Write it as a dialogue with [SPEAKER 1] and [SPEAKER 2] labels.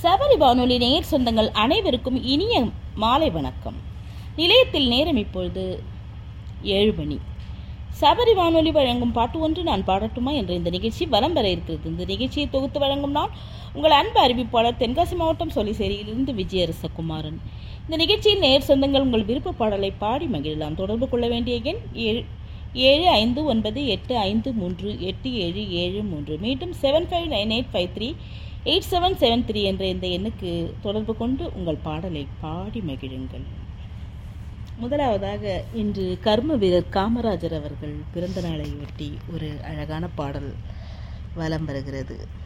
[SPEAKER 1] சபரி வானொலி நேர் சொந்தங்கள் அனைவருக்கும் இனிய மாலை வணக்கம் நிலையத்தில் நேரம் இப்பொழுது ஏழு மணி சபரி வானொலி வழங்கும் பாட்டு ஒன்று நான் பாடட்டுமா என்ற இந்த நிகழ்ச்சி வலம் வர இருக்கிறது இந்த நிகழ்ச்சியை தொகுத்து வழங்கும் நான் உங்கள் அன்பு அறிவிப்பாளர் தென்காசி மாவட்டம் சொலிசேரியிலிருந்து விஜயரசகுமாரன் இந்த நிகழ்ச்சியில் நேர் சொந்தங்கள் உங்கள் விருப்ப பாடலை பாடி மகிழலாம் தொடர்பு கொள்ள வேண்டிய எண் ஏழு ஏழு ஐந்து ஒன்பது எட்டு ஐந்து மூன்று எட்டு ஏழு ஏழு மூன்று மீண்டும் seven five nine eight five three eight seven seven three என்ற இந்த எண்ணுக்கு தொடர்பு கொண்டு உங்கள் பாடலை பாடி மகிழுங்கள் முதலாவதாக இன்று கர்ம வீரர் காமராஜர் அவர்கள் பிறந்த நாளை ஒட்டி ஒரு அழகான பாடல் வலம் வருகிறது